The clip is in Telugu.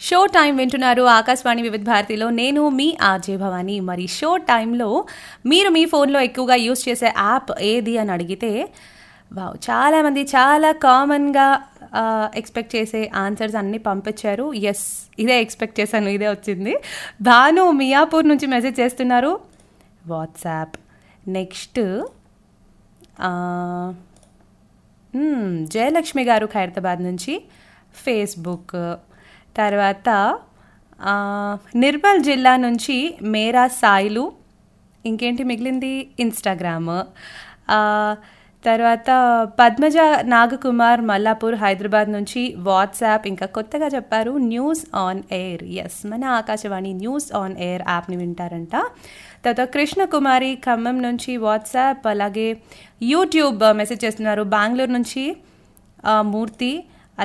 షో టైం వింటున్నారు ఆకాశవాణి వివిధ భారతిలో నేను మీ ఆర్జే భవాని మరి షో టైంలో మీరు మీ ఫోన్లో ఎక్కువగా యూస్ చేసే యాప్ ఏది అని అడిగితే వావ్ చాలామంది చాలా కామన్గా ఎక్స్పెక్ట్ చేసే ఆన్సర్స్ అన్నీ పంపించారు ఎస్ ఇదే ఎక్స్పెక్ట్ చేశాను ఇదే వచ్చింది భాను మియాపూర్ నుంచి మెసేజ్ చేస్తున్నారు వాట్సాప్ నెక్స్ట్ జయలక్ష్మి గారు ఖైరతాబాద్ నుంచి ఫేస్బుక్ తర్వాత ఆ, నిర్మల్ జిల్లా నుంచి మేరా సాయిలు ఇంకేంటి మిగిలింది ఇన్స్టాగ్రామ్ ఆ, తర్వాత పద్మజ నాగకుమార్ మల్లాపూర్ హైదరాబాద్ నుంచి వాట్సాప్ ఇంకా కొత్తగా చెప్పారు న్యూస్ ఆన్ ఎయిర్ ఎస్ మన ఆకాశవాణి న్యూస్ ఆన్ ఎయిర్ యాప్ని వింటారంట తర్వాత కృష్ణకుమారి ఖమ్మం నుంచి వాట్సాప్ అలాగే యూట్యూబ్ మెసేజ్ చేస్తున్నారు బెంగళూరు నుంచి ఆ, మూర్తి